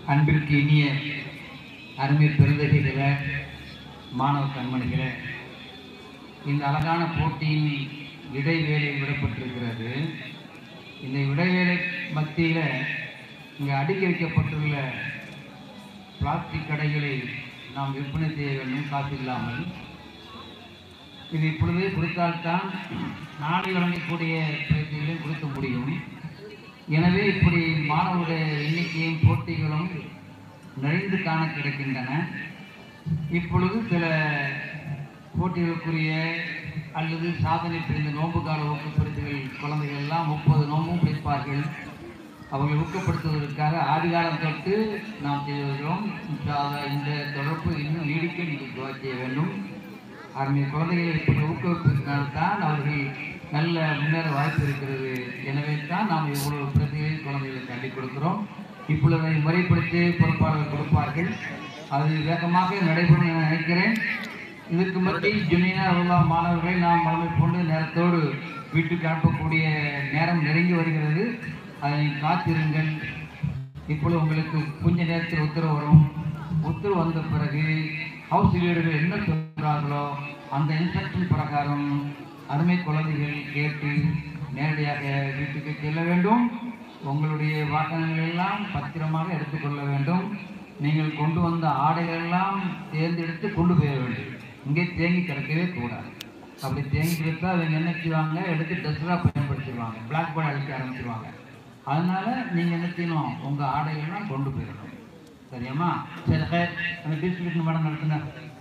அன்பிற்கு இனிய அருமை பெருந்தகைகள மாணவ கண்மணிகளே இந்த அழகான போட்டியின் இடைவேளை விடப்பட்டிருக்கிறது இந்த இடைவேளை மத்தியில் இங்கே அடுக்கி வைக்கப்பட்டுள்ள பிளாஸ்டிக் கடைகளை நாம் விற்பனை செய்ய வேண்டும் காசு இல்லாமல் இது இப்பொழுதே கொடுத்தால்தான் நாளை வழங்கக்கூடிய பயிற்சிகளையும் கொடுக்க முடியும் எனவே இப்படி மாணவருடைய எண்ணிக்கையும் போட்டிகளும் நிறைந்து காண கிடைக்கின்றன இப்பொழுது சில போட்டிகளுக்குரிய அல்லது சாதனை புரிந்த நோன்பு கால ஊக்கப்படுத்துகள் குழந்தைகள் எல்லாம் முப்பது நோன்பும் பிடிப்பார்கள் அவர்களை ஊக்கப்படுத்துவதற்காக ஆதிகாலம் தொட்டு நாம் செய்து வருகிறோம் இன்ஷா அல்லாஹ் இந்த தொடர்பு இன்னும் நீடிக்க நீங்கள் துவா செய்ய வேண்டும் அருமை குழந்தைகளை இப்படி ஊக்குவிப்பதனால்தான் அவர்கள் நல்ல முன்னேற வாய்ப்பு இருக்கிறது எனவே தான் நாம் இவ்வளவு பிரதிகளை குழந்தைகளுக்கு அள்ளிக் கொடுக்கிறோம் இப்பொழுது அதை முறைப்படுத்தி பொறுப்பாளர்கள் கொடுப்பார்கள் அது வேகமாக நடைபெறும் என நினைக்கிறேன் இதற்கு மத்தியில் ஜுனியா உள்ள மாணவர்களை நாம் மனமை கொண்டு நேரத்தோடு வீட்டுக்கு அனுப்பக்கூடிய நேரம் நெருங்கி வருகிறது அதை காத்திருங்கள் இப்பொழுது உங்களுக்கு கொஞ்ச நேரத்தில் உத்தரவு வரும் உத்தரவு வந்த பிறகு ஹவுஸ் லீடர்கள் என்ன சொல்கிறார்களோ அந்த இன்ஸ்ட்ரக்ஷன் பிரகாரம் அருமை குழந்தைகள் கேட்டு நேரடியாக வீட்டுக்கு செல்ல வேண்டும் உங்களுடைய வாகனங்கள் எல்லாம் பத்திரமாக எடுத்துக்கொள்ள வேண்டும் நீங்கள் கொண்டு வந்த ஆடைகள் எல்லாம் தேர்ந்தெடுத்து கொண்டு போக வேண்டும் இங்கே தேங்கி கிடக்கவே கூடாது அப்படி தேங்கி கிடத்தா அவங்க என்ன செய்வாங்க எடுத்து டஸ்டாக பயன்படுத்திடுவாங்க பிளாக் போர்டு அழிக்க ஆரம்பிச்சிருவாங்க அதனால நீங்கள் என்ன செய்யணும் உங்கள் ஆடைகள்லாம் கொண்டு போயிடணும் சரியாம்மா சரி ஹே அந்த டிஸ்ட்ரிபியூஷன் மேடம் நடத்துங்க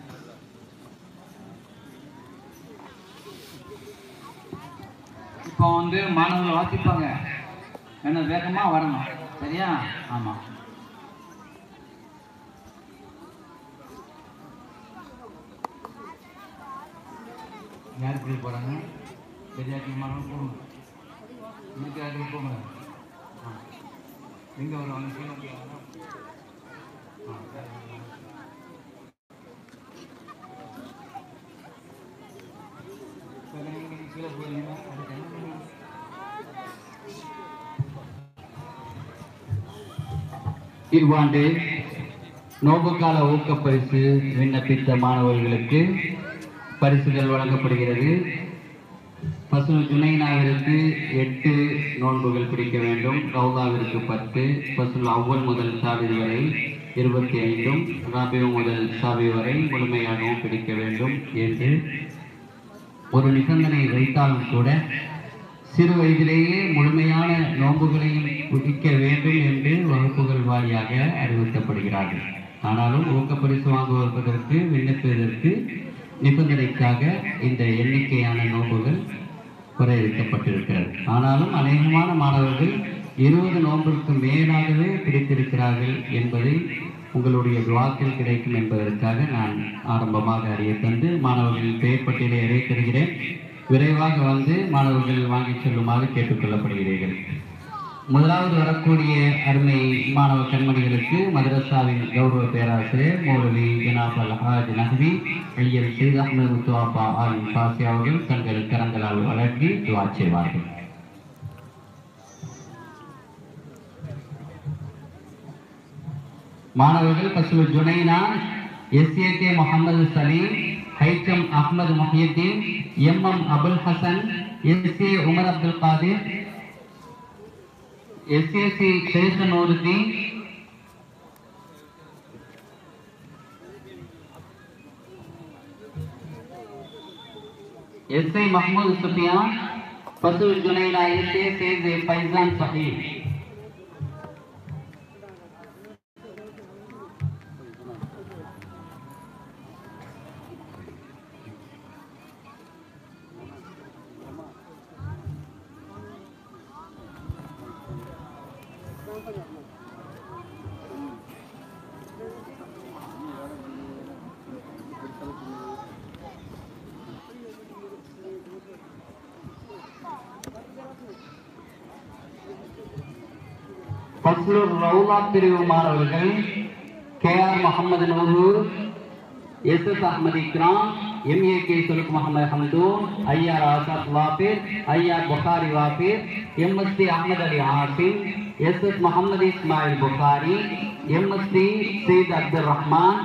இப்போ வந்து மாணவர்கள் வாசிப்பாங்க என்ன வேகமாக வரணும் சரியா ஆமாம் யார் இப்படி போகிறாங்க பெரியாக்கி மாணவர்கள் போகணும் இன்னைக்கு யாருக்கு போங்க ஆ எங்கே வருவாங்க கீழே வருவாங்க? ஆ சரி. சரி, நீங்க கீழே போறீங்கன்னா அதுக்கு என்ன பண்ணணும்? இவ்வாண்டு நோபுகால ஊக்கப்பரிசு விண்ணப்பித்த மாணவர்களுக்கு பரிசுகள் வழங்கப்படுகிறது பசு ஜுனைனாவிற்கு எட்டு நோன்புகள் பிடிக்க வேண்டும் ரவுதாவிற்கு பத்து பசுல் அவ்வல் முதல் சாவி வரை இருபத்தி ஐந்தும் ராபியு முதல் சாவி வரை முழுமையாகவும் பிடிக்க வேண்டும் என்று ஒரு நிபந்தனை வைத்தாலும் கூட சிறு வயதிலேயே முழுமையான நோன்புகளையும் பிடிக்க வேண்டும் என்று வகுப்புகள் வாரியாக அறிவுறுத்தப்படுகிறார்கள் ஆனாலும் ஊக்கப்பரிசு வாங்குவதற்கு விண்ணப்பிப்பதற்கு நிபந்தனைக்காக இந்த எண்ணிக்கையான நோன்புகள் குறைவிக்கப்பட்டிருக்கிறது ஆனாலும் அநேகமான மாணவர்கள் இருபது நோன்புக்கு மேலாகவே பிடித்திருக்கிறார்கள் என்பதை உங்களுடைய துவாக்கில் கிடைக்கும் என்பதற்காக நான் ஆரம்பமாக அறிய தந்து மாணவர்களின் பெயர் பட்டியலை அறிய தருகிறேன் விரைவாக வந்து மாணவர்கள் வாங்கிச் செல்லுமாறு கேட்டுக்கொள்ளப்படுகிறீர்கள் முதலாவது வரக்கூடிய அருமை மாணவ கண்மணிகளுக்கு மதரசாவின் கௌரவ பேராசிரியர் மௌலவி ஜனாப் அல் ஹாஜ் நஹ்வி ஐயர் ஷெய்த் அஹ்மது முத்துவாப்பா ஆலிம் பாசி அவர்கள் தங்கள் கரங்களால் வழங்கி துவா செய்வார்கள் மாணவர்கள் பசுல் ஜுனைனா SAK Mohammed Salim Haikam Ahmed Muhiyuddin M M Abul Hasan SA Umar Abdul Kadir SAC ஷேஷ நூருதீன் எஸ்ஐ மஹமூத் சுஃபியான் பசு ஜுனைனா எஸ்ஏ சேது ஃபைசான் சஹீப் பஸ்லூர் ரவுலா பிரிவு மாணவர்கள் K R Mohammed Noor S S Ahmed Ikram MA K Suluk Mohammed Hamdoon IR Azad Wabir IR Bukhari Wabir MST Ahmed Ali Asim S S Mohammed Ismail Bukhari MSC Seeth Abdul Rahman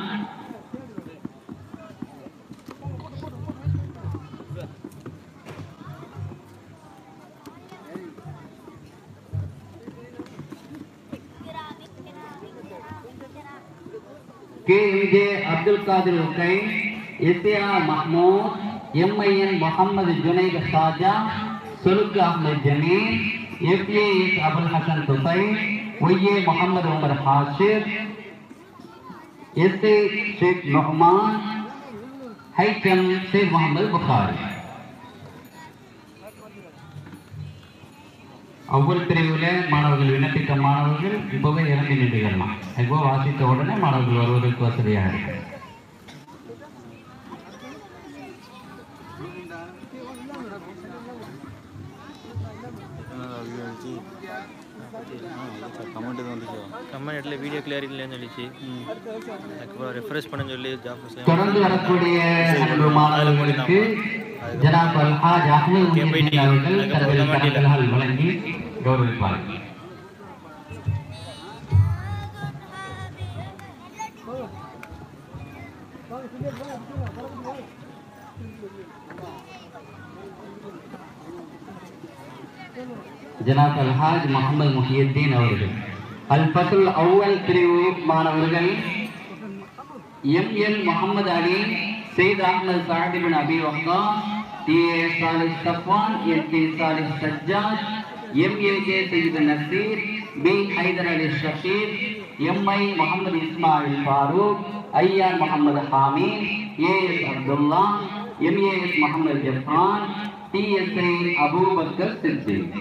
K MJ Abdul Kadir உக்கைன் SAA Mahmood MIN Mohammed Junaid Shaja Suluk Ahmed Jameel FAS Abul Hasan Dubai YA Mohammed Umar Hashir SA Sheikh Nohman Haikam Sheikh Mohammed Bukhari ஒவ்வொரு பிரிவில் மாணவர்கள் விண்ணப்பித்த மாணவர்கள் இப்போவே இறங்கி நின்றுக்கலாம் இப்போ வாசித்த உடனே மாணவர்கள் வருவதற்கு வசதியாக இருக்கு கமெண்ட் வந்துச்சு கமெண்ட்ல வீடியோ கிளியரிட்டி இல்லைன்னு சொல்லிச்சு அதுக்கப்புறம் ரெஃப்ரெஷ் பண்ண சொல்லி ஜாப் தொடர்ந்து வரக்கூடிய அன்பு மாணவர்களுக்கு ஜனாப் அல்ஹாஜ் அஹ்மத் முஹிதீன் அவர்கள் தனது கரங்களால் வழங்கி கௌரவிப்பார்கள் ஜனாப் அல்ஹாஜ் முகமது முஹியுத்தீன் அவர்கள் அல் ஃபசுல் அவ்வல் பிரிவு மாணவர்கள் எம் எல் முகமது அலி சையத் அஹ்மது சாஹிப் பின் Abi Wakka T A Salih Safwan N T Salih Sajjad M A K Syed Naseer P Haider Ali Shasheer M I Mohammed Ismail Farooq IR Mohammed Hameed A S Abdullah M A S Mohammed Jafan T S I Abubakar Siddique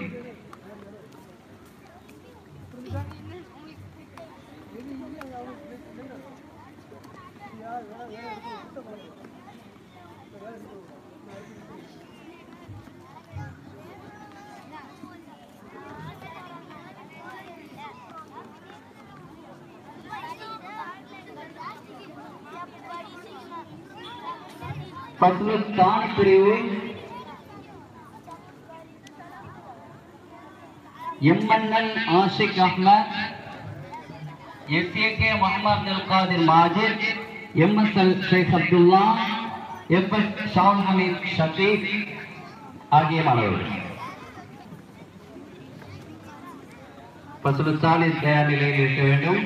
பத்மஸ்தான் பிரிவு MNL Ashiq Ahmed SAK Mohammed Abdul Kadir Majid MSL Sheikh Abdullah FS Shahul Hameed Shafeeq ஆகிய மாணவர்கள் பசுல சாலிஸ் தயார் நிலையில் இருக்க வேண்டும்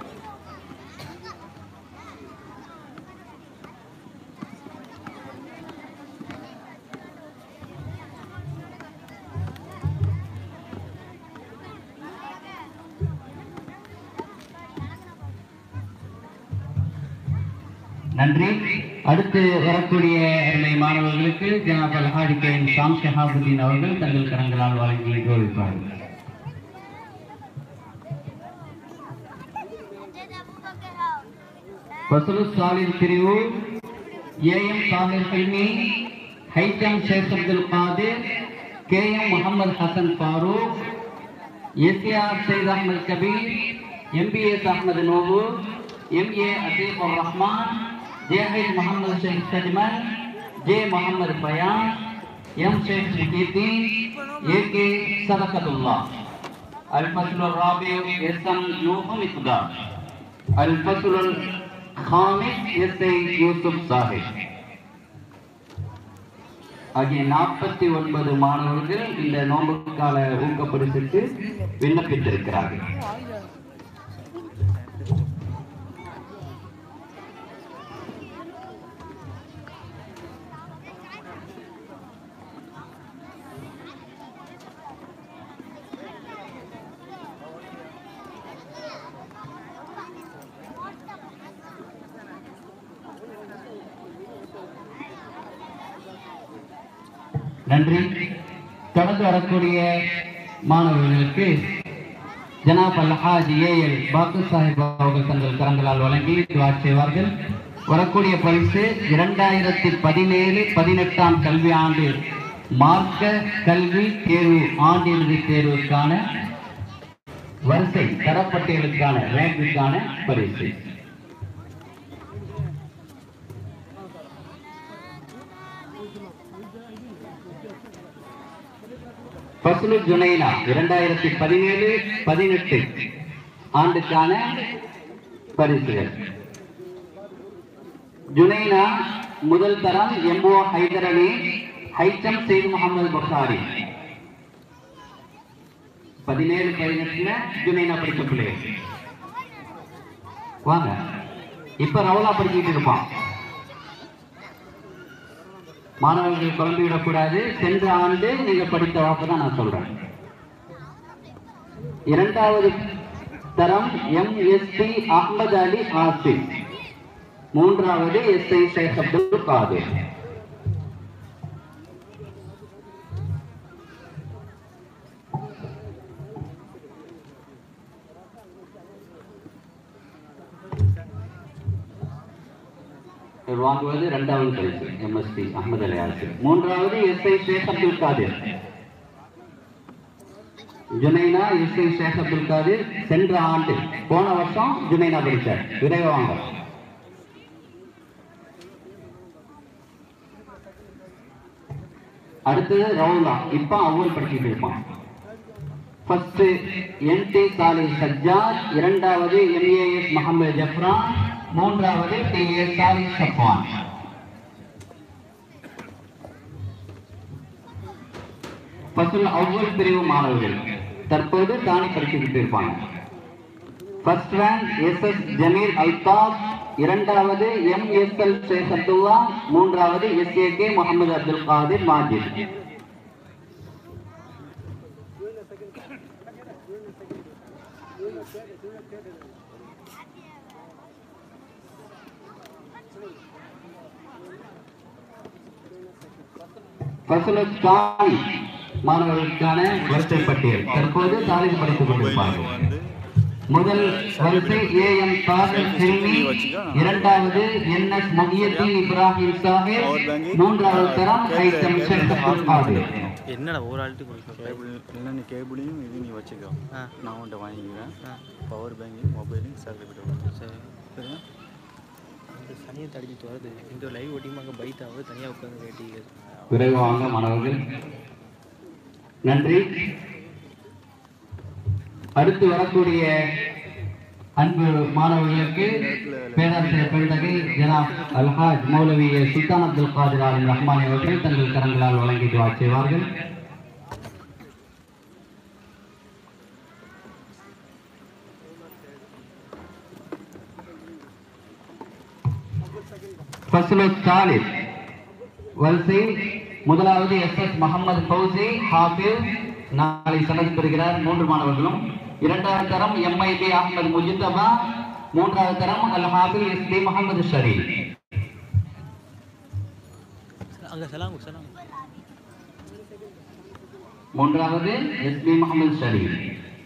நன்றி அடுத்து வரக்கூடிய அருமை மாணவர்களுக்கு ஜனாப் அல்ஹாஜி கே எம் ஷாம் ஷஹாபுதீன் அவர்கள் தங்கள் கரங்களால் வழங்கி கௌரவிப்பார்கள் வசூல் சாலின் பிரிவு AM Salir Hilmi Haikam Sheikh Abdul Kadir K M Mohammed Hasan Farooq SAR Saeed Ahmed Kabir MBS Ahmed Nobu MA Aseef ur Rahman Jahid Mohammed Sheikh Sajmal J Mohammed Fayan M Sheikh Muhiyuddin AK Sadakathullah الفصل الرابع اسم نوح مقدار الفصل الخامس SI Yusuf Sahib ஆகிய நாற்பத்தி ஒன்பது மாணவர்கள் இந்த நோன்புக்கால ஊக்கப்பரிசுக்கு விண்ணப்பித்திருக்கிறார்கள் நன்றி தொடர்ந்து வரக்கூடிய மாணவர்களுக்கு ஜனாப் அல்ஹாஜ் ஏஎல் பாக்கு சாஹிப் அவர்கள் தங்கள் கரங்களால் வழங்கி துவா செய்வார்கள் வரக்கூடிய பரிசு இரண்டாயிரத்தி பதினேழு பதினெட்டாம் கல்வி ஆண்டு மார்க்க கல்வி தேர்வு ஆண்டிறுதி தேர்வுக்கான வரிசை தரப்பட்டியலுக்கான ரேங்குக்கான பரிசு பசுலு ஜுனைனா இரண்டாயிரத்தி பதினேழு பதினெட்டு ஆண்டுக்கான பரிசுகள் ஜுனைனா முதல் தரம் எம்போ ஹைதர் அலி ஹைச்சம் செய்து முகமது புகாரி பதினேழு பதினெட்டுல ஜுனைனா படிச்ச பிள்ளைகள் வாங்க இப்ப ரவுலா படிச்சுட்டு இருப்பான் மாணவர்கள் குழம்பி விடக்கூடாது சென்ற ஆண்டு நீங்க படித்த வாக்கு தான் நான் சொல்றேன் இரண்டாவது தரம் M S P Ahmed Ali Asif மூன்றாவது எஸ் ஐ ஷேக் அப்துல் காதிர் இவர் வாங்குவது இரண்டாவது பரிசு எம்எஸ்பி அஹமது அலி ஆசிப் மூன்றாவது எஸ் ஐ ஷேக் அப்துல் காதிர் ஜுனைனா எஸ் ஐ ஷேக் அப்துல் காதிர் சென்ற ஆண்டு போன வருஷம் ஜுனைனா படித்தார் விரைவாக வாங்க அடுத்தது ரவுலா இப்ப அவ்வளவு படிச்சுட்டு இருப்பான் ஃபர்ஸ்ட் என் டி சாலை சஜ்ஜாத் இரண்டாவது எம்ஏஎஸ் முகமது ஜஃப்ரான் மூன்றாவது T A Sali Safwan first அவ்வளவு பிரிவு மாணவர்கள் தற்போது தானி படிச்சுக்கிட்டு இருப்பாங்க first rank S S Jameer Altaf இரண்டாவது M S L Sheikh Abdullah மூன்றாவது S A K Mohammed Abdul Kadir Majid ஃபசலுக்கான மாணவர்களுக்கான வரிசை பட்டியல் தற்போது தாலிம் படித்துக் கொண்டிருப்பார்கள் முதல் வரிசை ஏ எம் காதர் செல்வி இரண்டாவது என் எஸ் முகியத்தீன் இப்ராஹிம் சாஹிப் மூன்றாவது தரம் ஐட்டம் ஷேக் அப்துல் காதிர் என்னடா ஒரு ஆள்ட்டு கொடுக்க கேபிள் இல்லை நீ கேபிளையும் இது நீ வச்சுக்கோ ஆ. நான் உன்ட்ட வாங்கிக்கிறேன் ஆ பவர் பேங்கையும் மொபைலையும் சர்டிஃபிகேட் சரி சரியா அந்த சனியை தடிச்சிட்டு வருது இந்த லைவ் ஒட்டியுமா அங்கே பைட் ஆகுது தனியாக உட்காந்து கேட்டீங்க விரைவாங்க மாணவர்கள் நன்றி அடுத்து வரக்கூடிய அன்பு மாணவர்களுக்கு பேராசிரியர் பெருந்தகை ஜனாப் அல்ஹாஜ் மௌலவி சுல்தான் அப்துல் காதிர் ஆலிம் ரஹ்மான் அவர்கள் தங்கள் கரங்களால் வழங்கி துவா செய்வார்கள் ஃபஸ்லு சாலித் வரிசை முதலாவது எஸ் எஸ் முகமது ஃபௌசி ஹாஃபிஸ் நாளை சனது பெறுகிறார் மூன்று மாணவர்களும் இரண்டாவது தரம் எம்ஐபி அஹமது முஜித்தபா மூன்றாவது தரம் அல் ஹாஃபில் எஸ் டி முகமது ஷரீப் அங்கே சலாம் சலாம் மூன்றாவது எஸ் பி முகமது ஷரீப்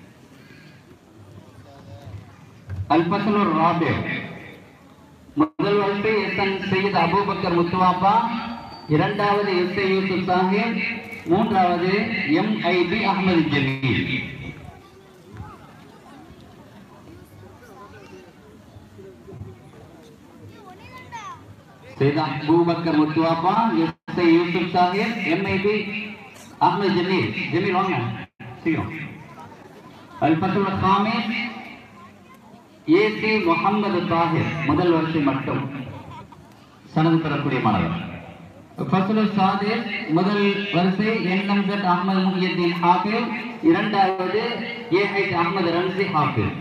அல் ஃபசலுர் ராபி முதல் வரிசை எஸ் என் சையத் அபூபக்கர் முத்துவாப்பா இரண்டாவது எஸ் ஐ யூசுப் சாஹிப் மூன்றாவது M I P Ahmed Jaleel Syed Abubakar Muthuvappa S I Yusuf Sahib M I P Ahmed Jaleel Jaleel வாங்க சீக்கிரம் அல் ஃபசலுல் காமிஸ் ஏசி முகமது தாஹிர் முதல் வரிசை மட்டும் சனது பெறக்கூடிய மாணவர் ஃபசலு சாதிர் முதல் வரிசை என்எம்செட் அகமது முஹியத்தீன் ஹாஃபில் இரண்டாவது ஏஹெச் அகமது ரன்சி ஹாஃபில்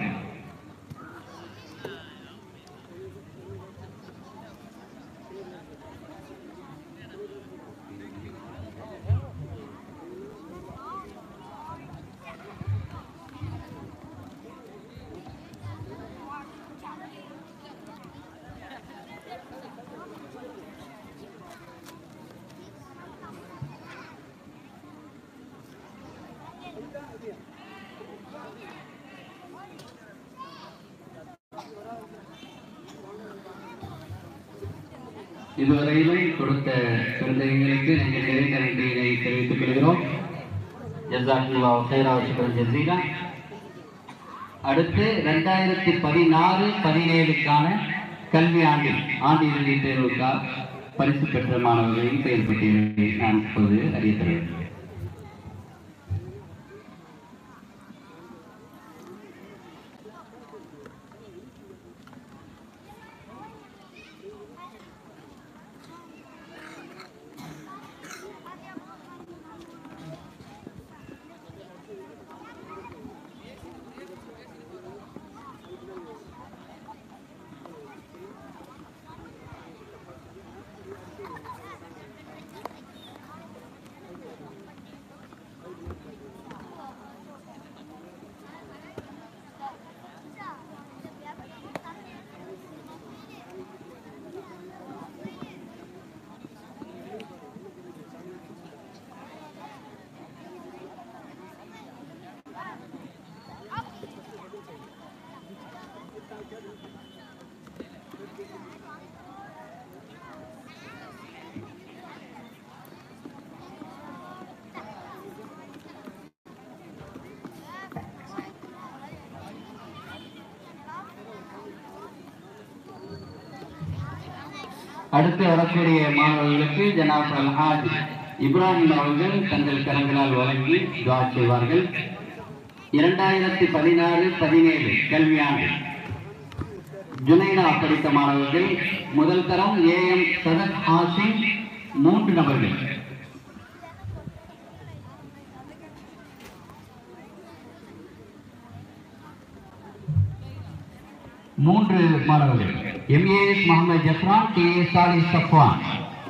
இதுவரையிலும் கொடுத்த குழந்தைகளுக்கு நீங்கள் நிறைந்த நன்றியினை தெரிவித்துக் கொள்கிறோம் ஜசாக்குல்லா ஹைரா சுக்ரன் ஜசீலா அடுத்து ரெண்டாயிரத்தி பதினாறு பதினேழுக்கான கல்வி ஆண்டில் ஆண்டு இறுதி தேர்வுக்காக பரிசு பெற்ற மாணவர்களின் பெயர் பட்டியலை நான் இப்போது அறிய தருவேன் அடுத்து வரக்கூடிய மாணவர்களுக்கு ஜனாப் அல்ஹாஜ் இப்ராஹிம் அவர்கள் தங்கள் கரங்களால் வழங்கி துவா செய்வார்கள் இரண்டாயிரத்தி பதினாறு பதினேழு கல்வியாண்டு ஜுனைனா படித்த மாணவர்கள் முதல் தரம் ஏஎம் சதத் ஹாசிம் மூன்று நபர்கள் மூன்று மாணவர்கள் MAS Mohammed Jafran K S Sali Safwan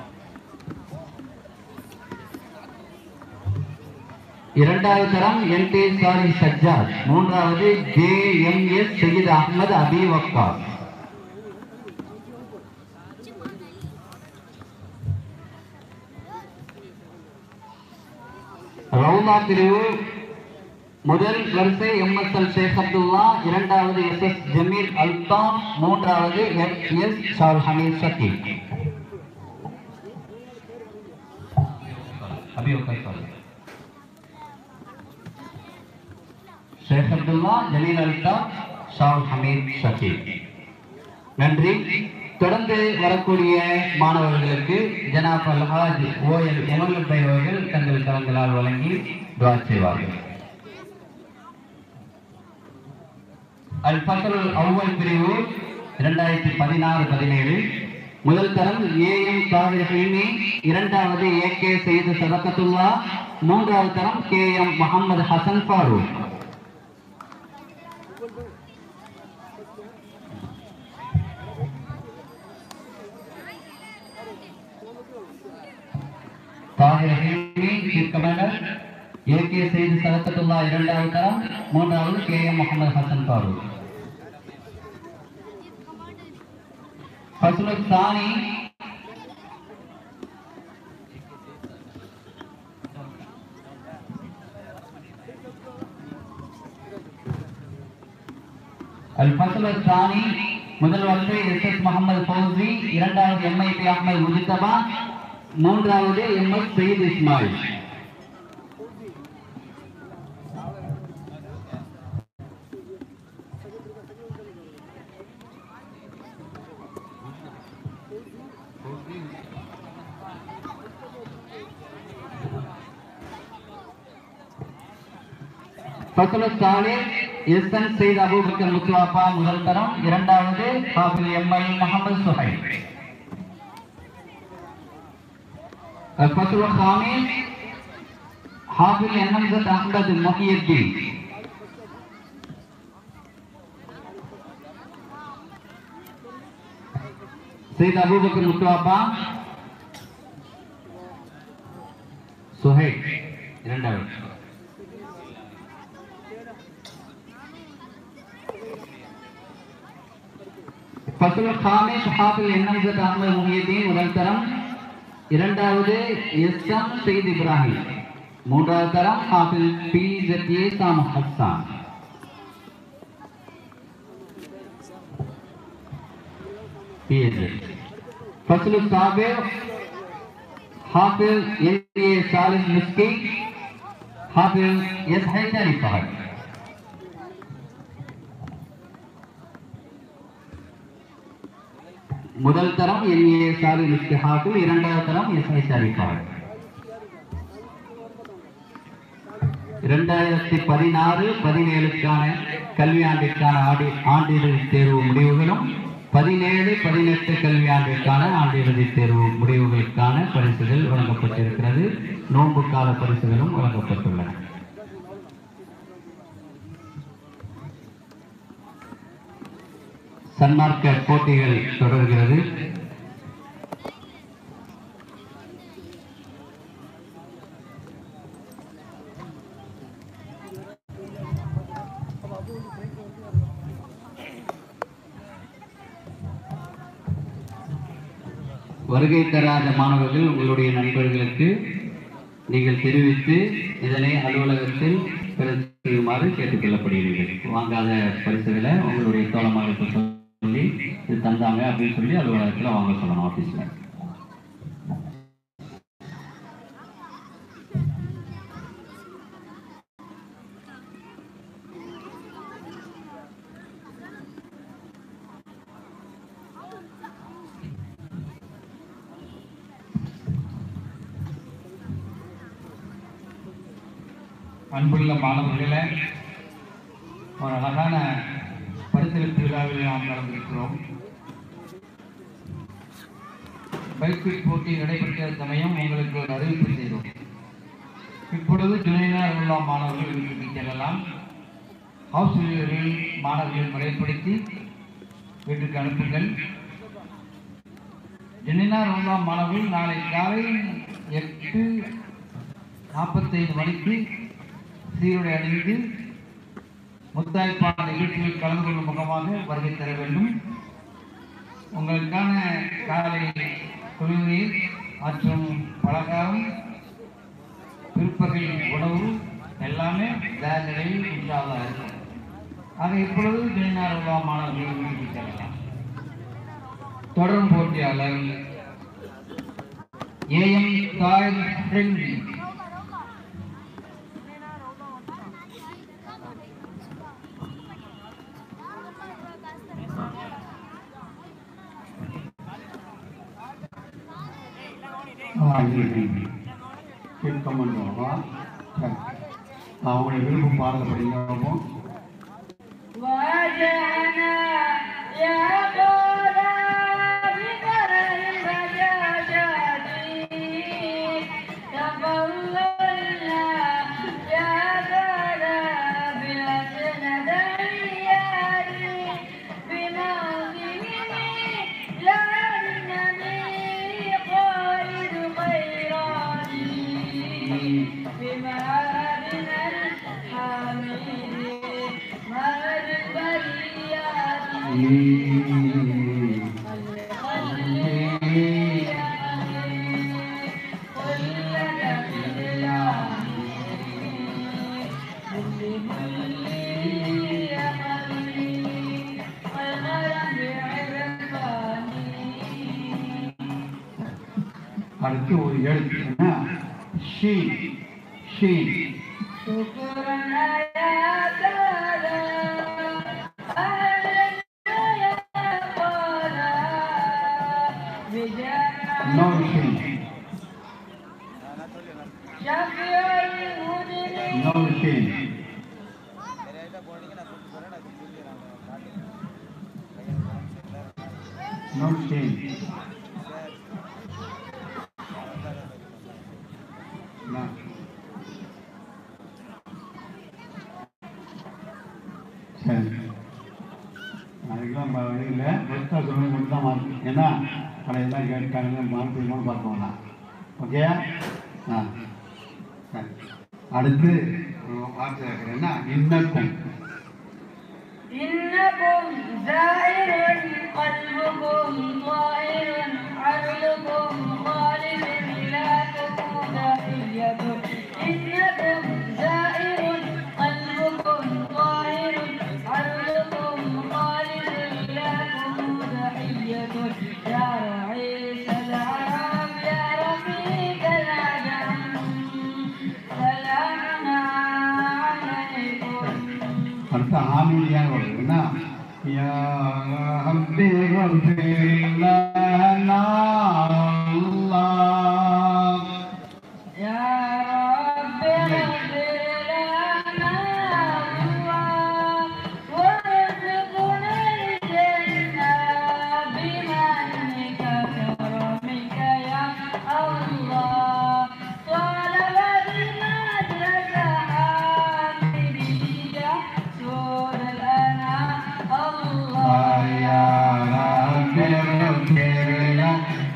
இரண்டாவது தரம் என் டி சாலி சஜ்ஜாத் மூன்றாவது J M S Saeed Ahmed Abi Waqqas ரவுலா பிரிவு முதல் வரிசை எம்எஸ்எல் ஷேக் அப்துல்லா இரண்டாவது எஸ் எஸ் ஜமீல் அல்தாம் மூன்றாவது எஸ் எஸ் ஷால் ஹமீத் ஷக்கீல் அபி வக்காஸ் சாலி. ஷேக் அப்துல்லா ஜலீல் அல்தா ஷால் ஹமீத் ஷக்கீல் நன்றி தொடர்ந்து வரக்கூடிய மாணவர்களுக்கு ஜனாப் அல்ஹாஜ் ஓஎல் எமல் பை அவர்கள் தங்கள் கரங்களால் வழங்கி துவா செய்வார்கள் அல் ஃபசல் அவ்வல் பிரிவு இரண்டாயிரத்தி பதினாறு பதினேழு முதல் தரம் ஏஎம் காவிரி ஹீமி இரண்டாவது ஏ கே செய்து சதகத்துல்லா மூன்றாவது தரம் கே எம் முகமது ஹசன் ஃபாரூக் தாகிர் ஹீமி chief commander A K Seyed Sadakathullah இரண்டாவது தரம் மூன்றாவது கே எம் முகமது ஹசன் ஃபாரூக் ஃபஸ்லுல் சானி அல் ஃபஸ்லுல் சானி முதல் வரிசை எஸ் எஸ் முகமது ஃபௌசி இரண்டாவது எம்ஐபி அஹ்மது முஜித்தபா மூன்றாவது எம் எஸ் சயீத் இஸ்மாயில் ஃபசல் சாலே எஸ் என் செய்த் அபூபக்கர் முத்துவாப்பா முதல் தரம் இரண்டாவது ஹாஃபில் எம்ஐ முகமது சுஹைல் الفصل الخامس حافظ النمزة أحمد محي الدين سيد أبو بكر முத்துவாப்பா சுஹைல் இரண்டாவது ஃபஸ்ல் காமிஸ் ஹாஃபில் என்எம்சத் அஹ்மது முஹியதீன் முதல் தரம் இரண்டாவது எஸ் எம் சயீத் இப்ராஹிம் மூன்றாவது தரம் ஹாஃபில் பி ஜத்தியே Sam Hassan فصل السابع حافظ N A Salim Miski Hafiz S Haidari Fahad முதல் தரம் என்ஏ சாலி இஸ்திஹாக்கு இரண்டாவது தரம் எஸ்ஐ ஷரீஃபாக் இரண்டாயிரத்தி பதினாறு பதினேழுக்கான கல்வியாண்டிற்கான ஆடி ஆண்டிறுதி தேர்வு முடிவுகளும் பதினேழு பதினெட்டு கல்வியாண்டிற்கான ஆண்டிறுதி தேர்வு முடிவுகளுக்கான பரிசுகள் வழங்கப்பட்டிருக்கிறது நோன்பு கால பரிசுகளும் வழங்கப்பட்டுள்ளன சன்மார்க்க போட்டிகள் தொடர்கிறது வருகை தராத மாணவர்கள் உங்களுடைய நண்பர்களுக்கு நீங்கள் தெரிவித்து இதனை அலுவலகத்தில் பெறச் செய்யுமாறு கேட்டுக்கொள்ளப்படுகிறீர்கள் வாங்காத பரிசுகளை உங்களுடைய தோழமாக சொல்லி இது தந்தாங்க அப்படின்னு சொல்லி அலுவலகத்தில் வாங்க சொல்லணும் ஆஃபீஸில் அன்புள்ள மாணவர்களே ஒரு அழகான பரிசளிப்பு விழாவில் நாம் நடந்திருக்கிறோம் பைக்பிட் போட்டி நடைபெற்ற சமயம் உங்களுக்கு ஒரு அறிவிப்பு செய்தோம் இப்பொழுது ஜுனைனார் உள்ள மாணவர்கள் வீட்டுக்கு செல்லலாம் ஹவுஸ் ஊழியர்கள் மாணவர்களை முறைப்படுத்தி வீட்டுக்கு அனுப்புங்கள் ஜெனினார் உள்ள மாணவர்கள் நாளை காலை எட்டு நாற்பத்தைந்து மணிக்கு சீருடை அணிந்து முத்தாய்ப்பான நிகழ்ச்சியில் கலந்து கொள்ளும் முகமாக வருகை தர வேண்டும் உங்களுக்கான காலை குளிர்நீர் மற்றும் பலகாரம் பிற்பகல் உணவு எல்லாமே தயார் நிலையில் உற்சாகமாக இருக்கும் ஆக இப்பொழுது ஜெயினார் உலா மாணவர்கள் வீட்டுக்கு செல்லலாம் தொடரும் போட்டியாளர் ஏஎம் தாய் ஃப்ரெண்ட்லி அவங்களுடைய விருப்பம் பாடல் படிக்கிறோமோ وجعنا يا قولا بقرر البجاجات تفضلنا يا قولا بأسند الرياض بموسمه لا النبي قائد خيرات بمعادن الحميد مهد البريات அடுத்து ஒரு எழுத்து என்ன ஷீ ஷீ شكرا يا سادة أهلا يا قادة بجمع நோ ஷீ شفيع المذنبين நோ ஷீ நோ ஷீ சரி அதுக்கெல்லாம் இல்லை பெருசாக சொல்லணும் மட்டும் தான் மார்க் ஏன்னா கடையெல்லாம் கேட்டாங்க மார்க் தெரியுமான்னு பார்க்கணும் ஓகே ஆ சரி அடுத்து ஒரு வார்த்தை கேட்குறேன்னா இன்னக்கும் إنكم زائر قلبكم طائر عقلكم خالد لا تكون تحية إنكم زائر قلبكم طائر عقلكم خالد لا تكون تحية يا رعيس العرب يا رفيق العجم سلام عليكم அடுத்து ஆமீனியான வருது என்ன யா ஹப்பி ரப்பில்லனா Allah يا رب اغفر لنا الله وارزقنا الجنة بمنك كرمك يا الله طلب المدرسة حامدية سور الأنام الله يا ربي اغفر لنا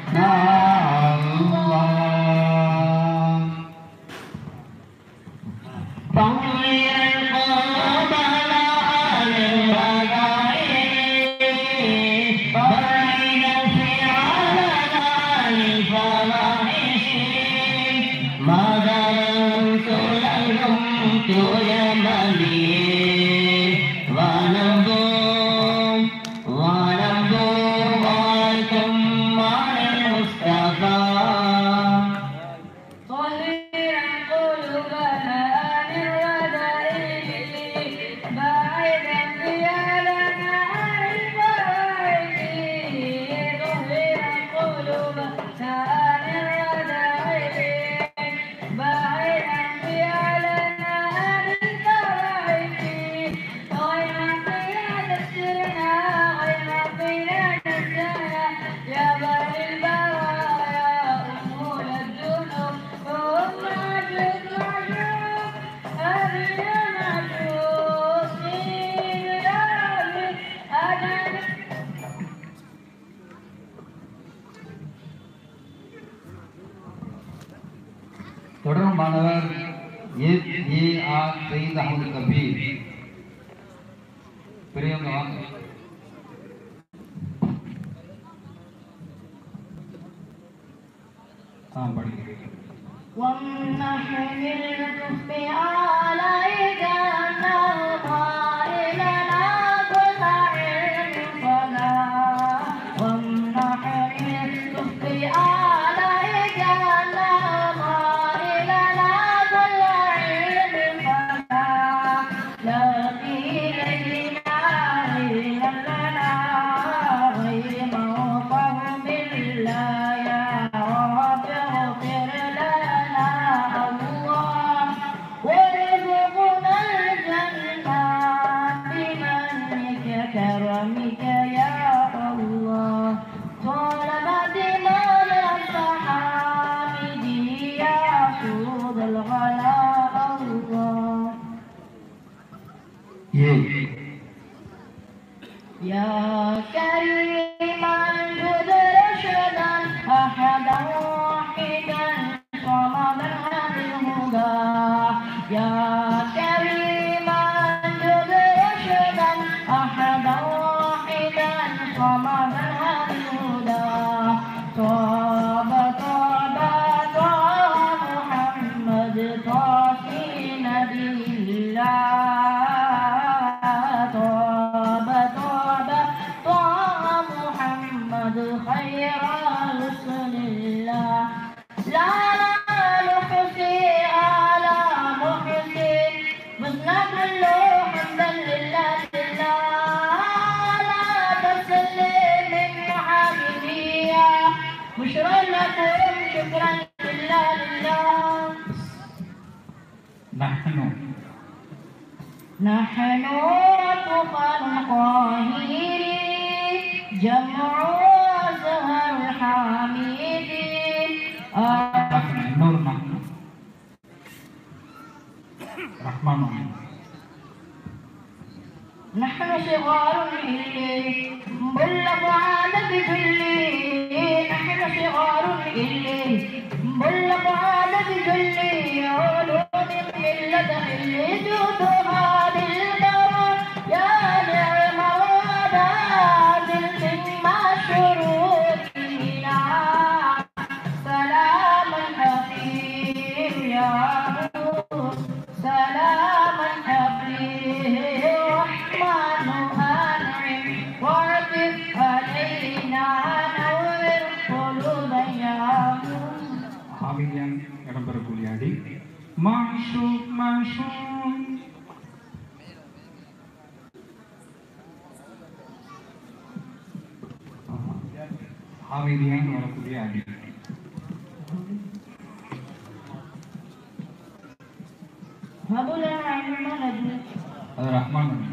الله طهر قلوبنا عن الرذائل باعدا خيالنا عن البراعد طهر قلوبنا عن الرذائل باعدا خيالنا S A R Saeed Ahmed Kabeer பெரியவங்க வாங்க ஆ படிக்கிறேன் والنحل الكف عليك أنه لنا كل علم فلا والنحل الكف عليك أنه لنا كل علم فلا لا قيل لنا إلا لنا غير موقف بالله يا رب اغفر لنا الله وارزقنا الجنة بمنك كرمك يا الله طلبت مولى الصحابي يا سود الغلاء الله ஏ يا كريما جد رشدا أحدا واحدا صمدا بالهدى يا كريما جد رشدا أحدا واحدا صمدا بالهدى طاب طاب طاب محمد طافي نبي الله طاب طاب طاب محمد خير رسل الله لا لا نحصي على محسن بسنا كله حمدا لله لله لا تسلم من حبيبية بشرى لكم شكرا لله لله நஹ்னு نحن طفل القاهر جمع أزهر الحميد நஹ்னு இன்னொரு நஹ்னு ரஹ்மான் نحن صغار الإل بلغ عادة جلي نحن صغار الإل بلغ عادة جلي علوم ملة حل جودها للبرى يا نعم وداد مما شروطنا سلاما أخير يا نور سلاما أخير رحمن أنعم وعطف علينا نور قلوبنا يا نور ஆவியான் இடம்பெறக்கூடிய அடி மாஷூக் மாஷூக் ஆவியான் வரக்கூடிய அடி هب لنا علما لدنك அது ரஹ்மான் அடி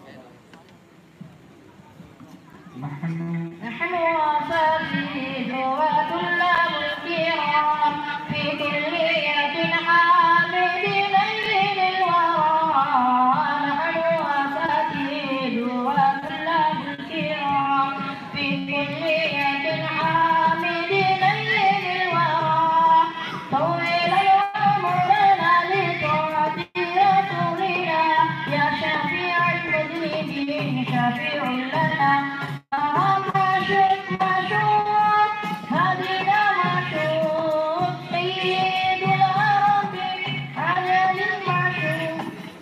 நஹ்னு نحن أساتذة وطلاب الكرام في كلية حامد ليل الورى نحن أساتذة وطلاب الكرام في كلية حامد ليل الورى طول العمر لنا لطاعة رسولنا يا شفيع المذنبين شفيع لنا معشوق معشوق هدينا معشوق سيد العرب على المعشوق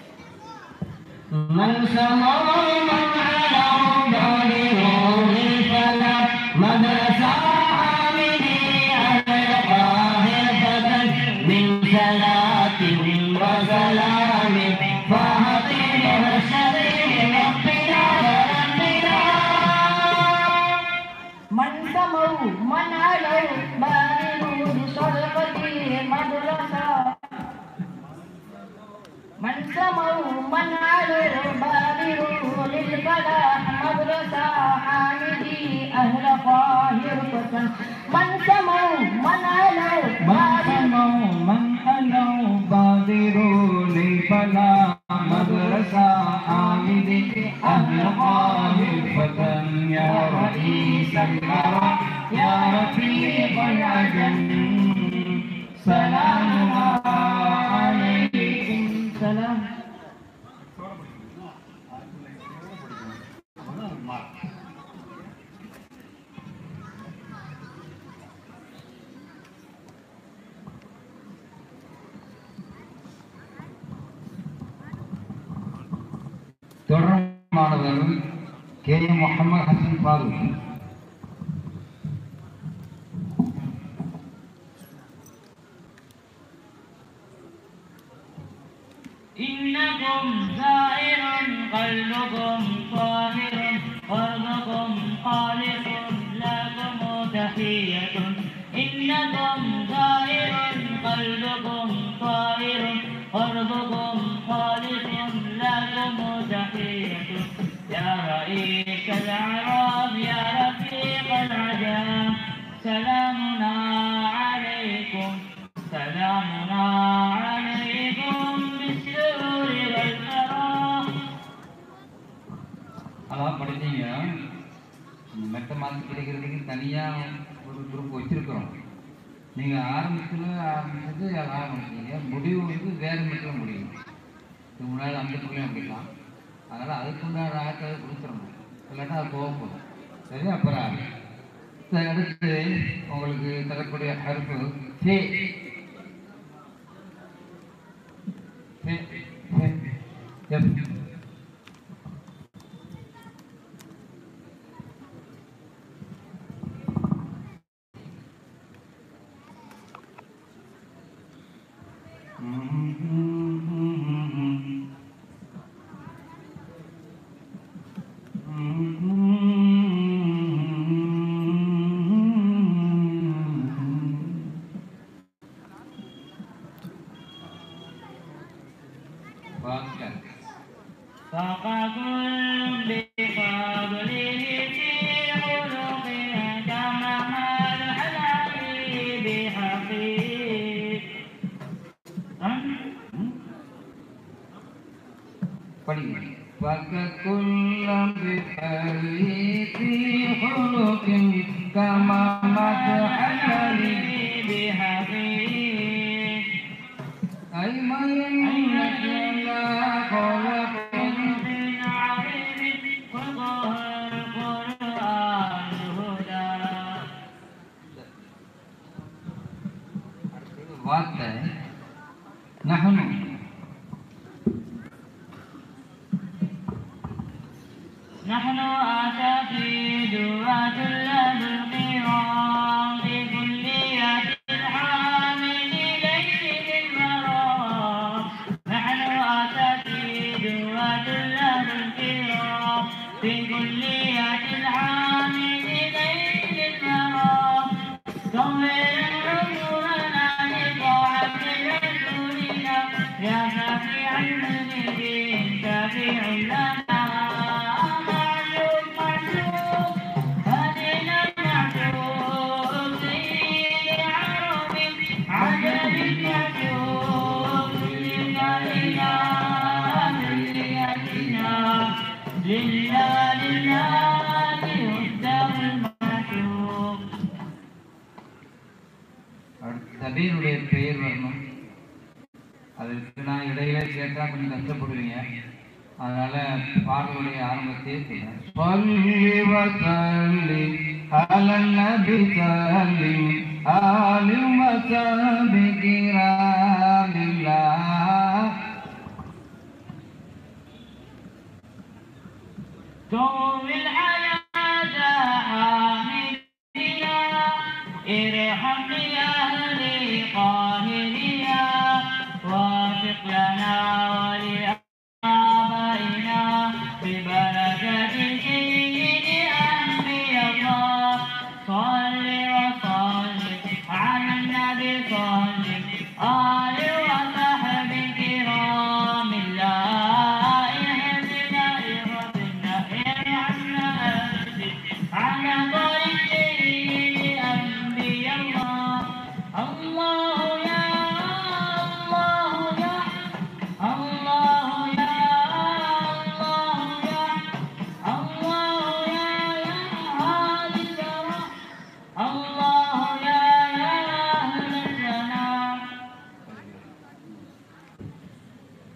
من سمى من على ظهره فلا مدرسة عاملي على القاهر فتن من صلاة وسلام فهطير السبيل ربنا وربنا من سموا من علوا بادروا بصدقة مدرسة من سموا من علوا بادروا للفلاح مدرسة حامدي أهل قاهر فتن من سموا من علوا بادروا من ألوا بادروا للفلا مدرسة عامد أهل قاهر فتى يا رئيس الورى يا رفيق العجم سلام عليك سلام தொடரும் மாணவர்கள் கே எம் முகமது ஹசன் ஃபாரூக் إنكم زائر قلبكم طاهر قلبكم خالص لكم تحية إنكم زائر قلبكم طاهر قلبكم خالص لكم تحية يا رئيس العرب يا رفيق العجام سلامنا عليكم سلامنا عليكم بالسرور والكرام அதான் படிச்சீங்க மெட்ட மாற்றி கிடைக்கிறதுக்கு தனியாக ஒரு குரூப் வச்சுருக்கிறோம் நீங்கள் ஆரம்பத்தில் ஆரம்பிச்சது ஆரம்பிச்சீங்க முடிவு வந்து வேறு மெட்டில் முடியும் இதுக்கு முன்னாடி அந்த பிள்ளையும் முடியலாம் அதனால் அதுக்குண்டான ஆட்களை கொடுத்துடணும் இல்லாட்டா அது போக போதும் சரி அப்புறம் சரி அடுத்து உங்களுக்கு தரக்கூடிய கருப்பு சே சே சே எஸ் فقكن بفضله في خلق كما الحلال بحقيق படிங்க وككل بحريق خلق كما مدح لي بحقيق أي ما يملك لا خلق من عظيم وظهر القرآن هدى வார்த்தை நகனு نحن أساتذة طلاب القرآن في كلية الحامل ليل المرام نحن أساتذة طلاب القرآن في كلية الحامل ليل المرام طهر عمرنا لطاعة رسولنا يا شفيع المذنبين شفيع لنا معلوم معلوم هدينا المعلوم سيد عرب عجب يشوف لله لله لله لله يهدى المعشوق நபீனுடைய பெயர் வரணும் அதற்கு நான் இடையில கேட்டா கொஞ்சம் கஷ்டப்படுவீங்க அதனால பாடலுடைய ஆரம்பத்தையே சொல்றேன் சொல்லி வசல்லி அலன் நபி சல்லி ஆலிம் வசபி கிராமில்லாஹ் دوم الحياة حامديا ارحم لأهل قاهريا وافق لنا ولآبائنا ببركة سيد أنبياء الله صل وسلم على النبي صل آل وصحب كرام الله اهدنا اهدنا ارحمنا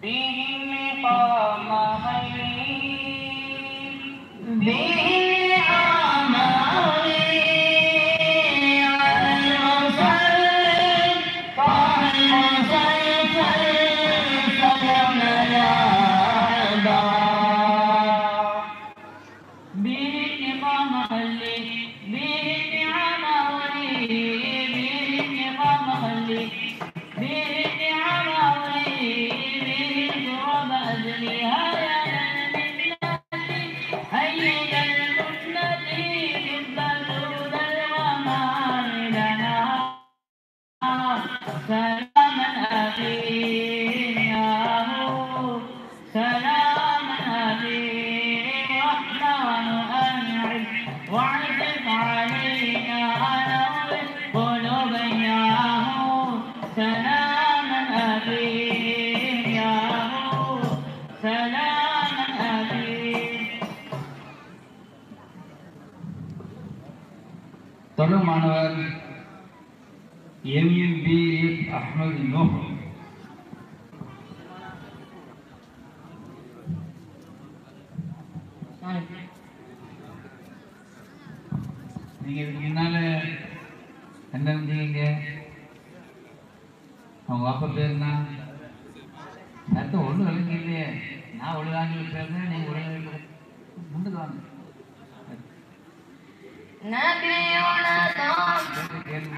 بهم قام خير به قام خير على المسلم طه المسلسل سلم الأعداء به نظام خلي به نعم ولي به نظام خلي به نعم ولي به تراب أجلي هيا المنة أيد المنة جد الجود الغمام لنا سلاما أخي يا هو سلاما أخي الرحمن أنعم واعطف علينا نور قلوبا يا هو سلاما أخي يا هو سلاما أخي தொடர் மாணவர் எம்எம்பிஎஸ் அஹ்மது நூஹ் நீங்க இதுக்கு முன்னால என்ன இருந்தீங்க அவங்க அப்பா பேர் என்ன அர்த்தம் ஒண்ணு விளங்கி இல்லையே நான் ஒழுங்காங்க பேருந்தேன் நீங்க ஒழுங்காங்க முன்னுக்கு வாங்க نبينا طه கேள்வி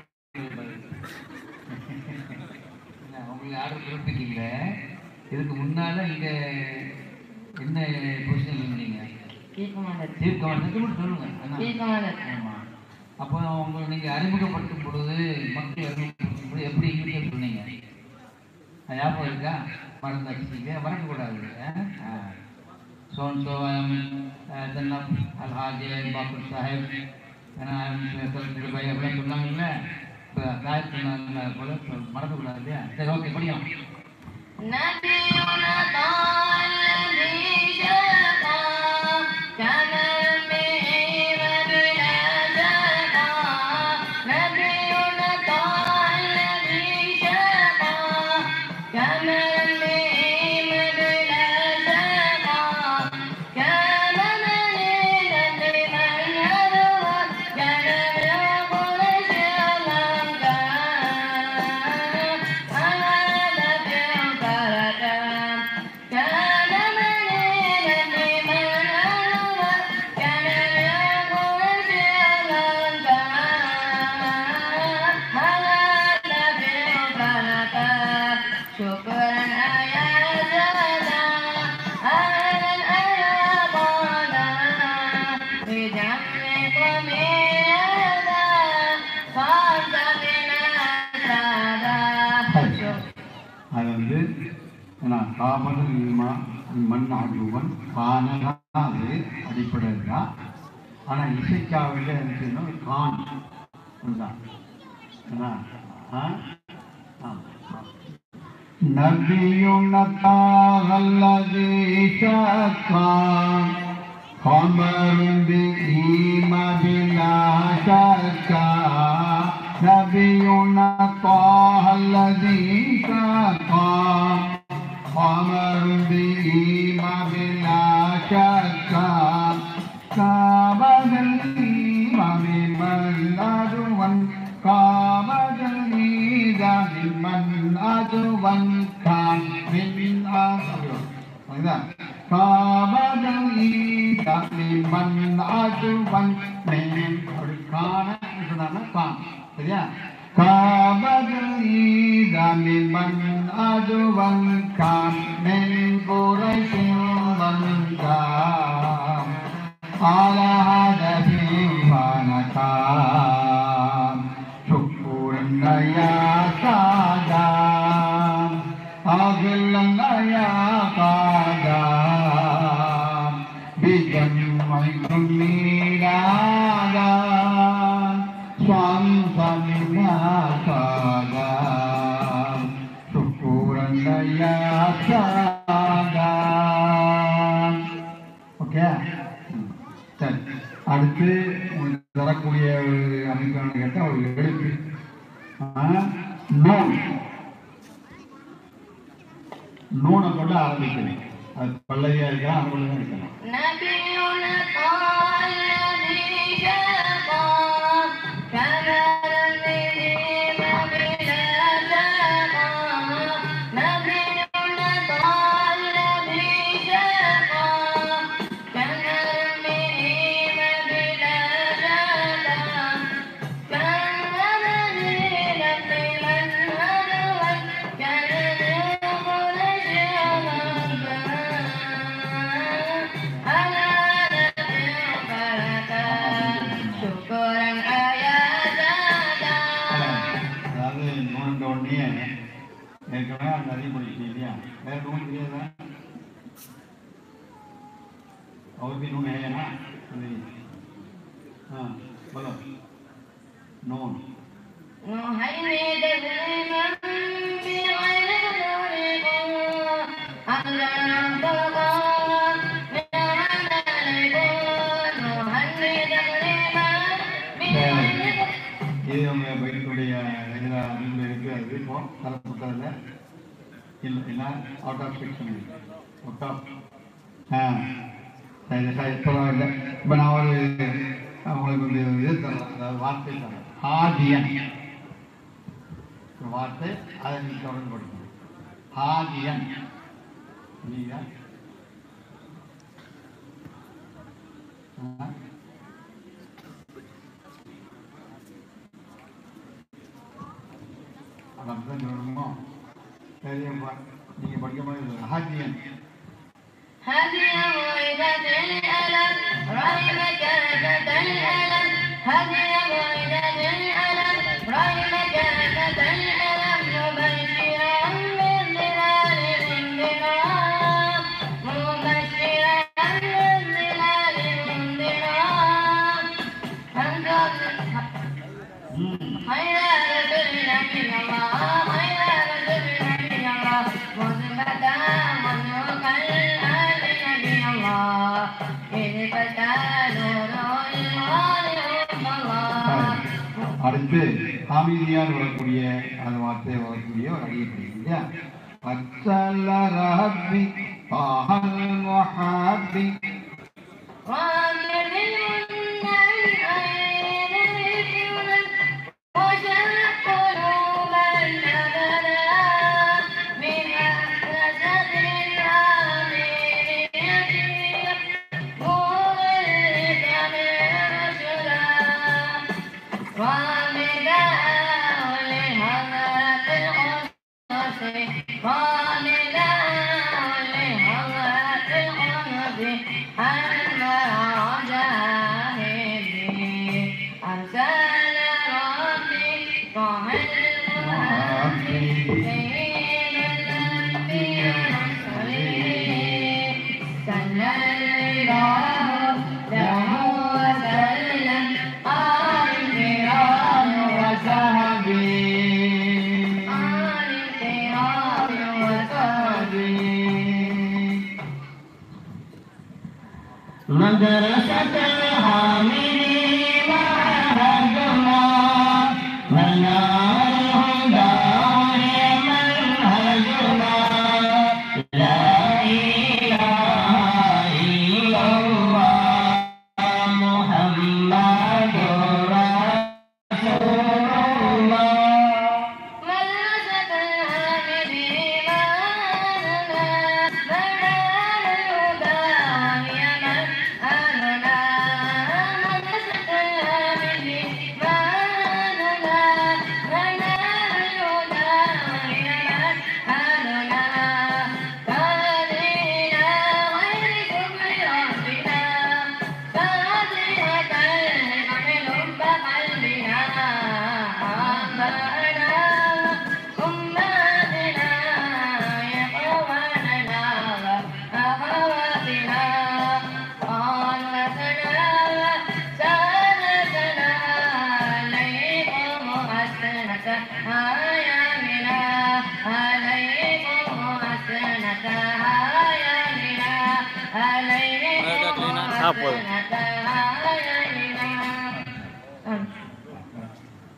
என்ன, உங்களுக்கு ஆர்டர் கொடுத்துட்டீங்க இதுக்கு முன்னால இங்க என்ன பொசிஷன் இருந்தீங்க كيف مالك சீஃப் கவர்னருக்கு மட்டும் சொல்லுங்க அண்ணா. كيف مالك ஆமா அப்போ உங்களை நீங்க அறிமுகப்படுத்தும் பொழுது மக்கள் அறிமுகப்படுத்தும் பொழுது எப்படி இங்கிலீஷ் சொன்னீங்க அது ஞாபகம் இருக்கா மறந்தாச்சு மறக்கக்கூடாது சோன் சோம் தன்னப் அல்ஹாஜ் பாபர் சாஹிப் ஏன்னா பை அப்படின்னு சொன்னாங்கல்ல இப்போ சாஹிப் சொன்னாங்க போல மறக்கக்கூடாது இல்லையா சரி ஓகே படியும் نبينا طه الذي شقى كما المئم بلا شقى نبينا طه الذي شقى كما المئم بلا شقى كان منينا لمن هدوى كان يقول شيئا كان هذا في الكركان كان منينا لمن هدوى كان يقول شيئا كان هذا في الكركان شكرا يا زادا أهلا يا طالا بجمعك وميادا صرت بنا سادا அது வந்து ஏன்னா காபல் ஈமா மண் ஆஜுவன் கானகா அது அடிப்படை இருக்கா ஆனால் இசைக்காவில் இருந்துச்சுன்னா கான் அதுதான் ஏன்னா ஆ ஆ نبينا طه الذي شقى قمر به ما بلا شك نبينا طه الذي شقى قمر به ما بلا شك كابد الإمام من أدوان كابد الإيمان من أدوان كان من أدوان كابد الإيمان من أدوان من காண சொன்னாங்க கான் சரியா காபதல் ஈதமி மண் அதுவன் கான் மென் குறை வந்தாம் على هدف ونكام شكرا يا قادم أغلنا يا قادم بجمعكم ميلادا صمتا يا قادم شكرا يا قادم ஓகே சரி அடுத்து உங்களுக்கு தரக்கூடிய ஒரு அமைப்பான கேட்டால் ஒரு எழுத்து ஆ, நூன் நூனை கொண்டு ஆரம்பிக்கணும் அது பல்லவியா இருக்கலாம் அது கொண்டு தான் இருக்கணும் نبينا قال الذي شقى كما الذين بلا شقى نبينا قال الذي شقى كما الذين بلا شقى كما الذين بمن هدوا كان يقول شكرا يا دادا அதாவது நூன்ற உடனே ஏற்கனவே அந்த அறிவு படிச்சு இல்லையா வேற நூல் தெரியாதா அவருக்கு நூல் ஏனா ஆ போலோ நூன் نهيد بمن بغير ذنوبكم أهلا بقى من عملكم نهيد بمن بغير இது அவங்க பைக்குடைய இதில் அறிவில் இருக்கு அது இப்போ தர புத்தகத்தில் இல்லை இல்லை out of section out of ஆ சரி சரி இப்போதான் இல்லை இப்போ நான் ஒரு அவங்களுக்கு ஒரு இது தரேன் அதாவது வார்த்தை தரேன் ஆதியன் ஒரு வார்த்தை அதை நீ தொடர்ந்து படிக்கணும் ஆதியன் இல்லையா ஆ அது அப்படிதான் சொல்லணுமோ சரியப்பா நீங்கள் படிக்க மாதிரி ஹாஜியன் هذه موعظة الألم رحم كافة الألم هذه موعظة الألم رحم كافة الألم مبشرا بالظلال منذرا مبشرا بالظلال منذرا خير رسول من الله خير رسول من الله مثبتا مخلوقا آل نبي الله إذ فتى نور الوالي الله அடுத்து ஹாமீதியால் வரக்கூடிய அந்த வார்த்தை வரக்கூடிய ஒரு அடியை படிக்கும் இல்லையா அச்சல்ல ரப்பி தாஹல் முஹப்பி وامر بالمنى الأين بالجنن وشر قلوبا أبدا بمحرسة العامل يسير مولد من رسلا وامداه لهضرة القدس وامداه لهضرة القدس أنوار جاهدي أرسل ربي طه المحمد سيد الأنبياء والمرسلين صلى الله له وسلم آل الكرام وصحبه آل الكرام وصحبه مدرسة الحاملين معهدنا منار الهدى منهجنا لا إله إلا الله محمد رسول الله مدرسة الهامدين أهلنا منار الهدى يا من أهلنا مدرسة الهامدين أهلنا منار الهدى يا من أهلنا فهدينا غير كفر ربنا فهديك الحمل بقلبنا آباءنا أمهاتنا إخواننا أخواتنا قالتنا سادتنا عليكم حسنة أيامنا عليكم حسنة أيامنا عليكم حسنة أيامنا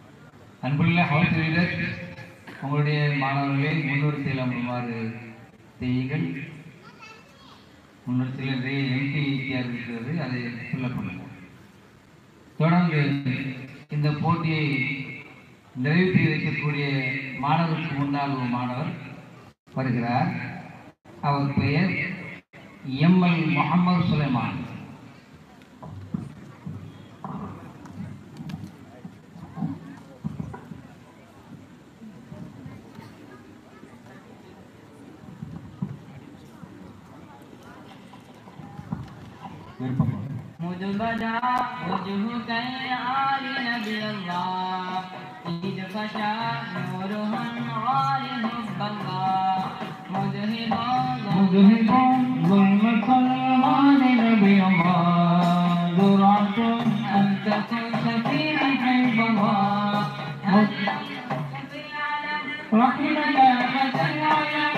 அன்புள்ள ஹவுஸ் ரீடர் உங்களுடைய மாணவர்களை முன்னிறுத்தியில் அமருமாறு செய்யுங்கள் முன்னத்தில் நிறைய எம்பி வித்தியாசம் இருக்கிறது அதை ஃபில்லப் பண்ணுங்க தொடர்ந்து இந்த போட்டியை நிறைவு செய்து வைக்கக்கூடிய மாணவருக்கு முன்னால் ஒரு மாணவர் வருகிறார் அவர் பெயர் எம்எல் முகமது சுலைமான் விருப்பம் مدبدا وجهك العال نبي الله إذ فشى نورها عال حب الله مذهبا مذهب ظلم سلمان نبي الله ذرعة أنت كنت في حب الله رحمك فتى العالم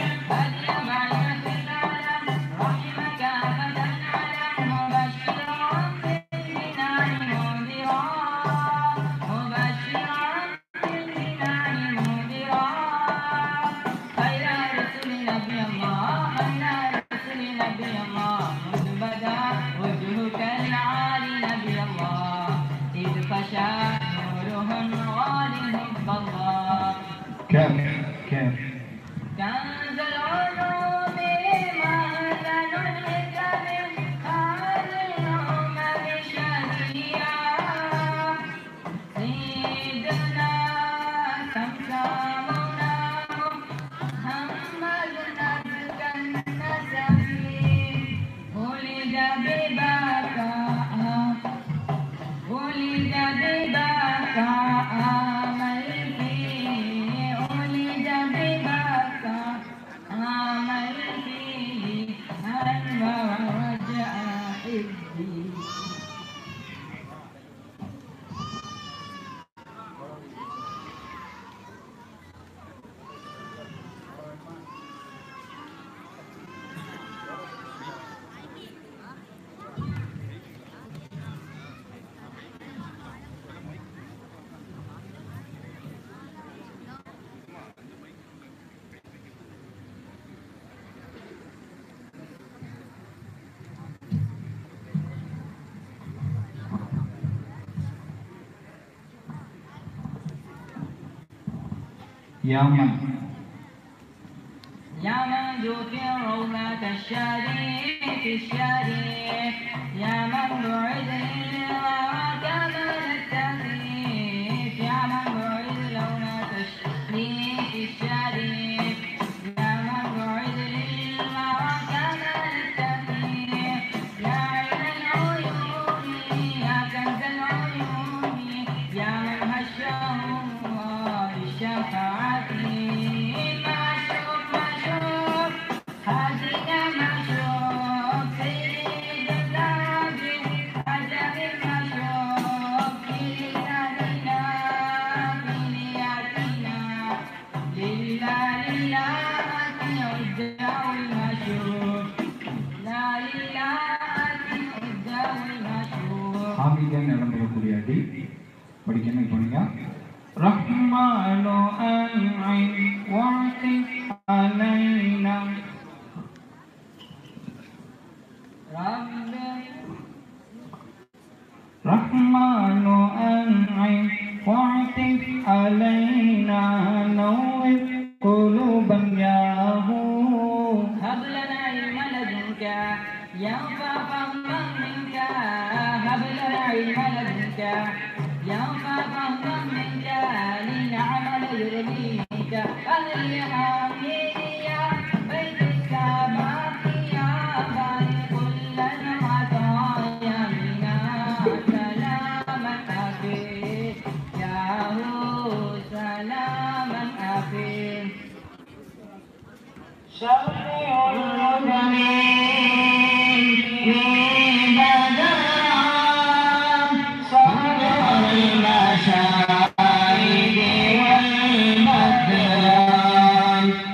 الله كيف كيف كنز العلوم مهزل الحكم هذا اليوم بشهيا سيدنا سمسامنا محمد نبك النسبي ولد ببكاء ولد ببكاء ملكي ولد ببكاء ملكي أنوى رجع حبي يا من يا من ذكر رومة الشريف الشريف يا من بعد وكمل التكليف يا من بعد لونة الشريف الشريف يا من بعد وكمل التكليف يا عين العيون يا كنز العيون يا من هشاه الله بالشفاعة مشوق مشوق هديك مشوق سيد الذهبي عجب مشوق لله لله بنياتنا لله لله الدعو المشوق لا لله الدعو المشوق ஆமிகன் நடந்துக்கூடிய அடி படிக்கணும் போனீங்க رحمن أنعم واعطف علينا رب رحمن أنعم واعطف علينا نور قلوبا ياهو هب لنا علم لدنك ينفع فهما منك هب لنا علم لدنك ينفع فهما منك لنعمل يرضيك الإلهام يا بيت السماء يا بني كل العطايا منا سلاما أخي يا هو سلاما أخي شفيع المذنبين في بدر صبر المشاهد والمدران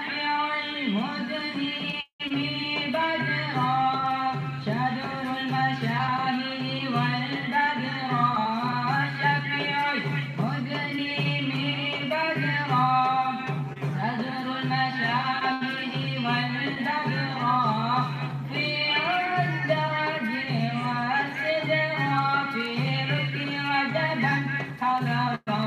شفيع المذنبين بدرا شدر المشاهد والبدرا شفيع المذنبين بدرا شدر المشاهد والبدرا في عداد والسدرا في ركن عجبا حضرا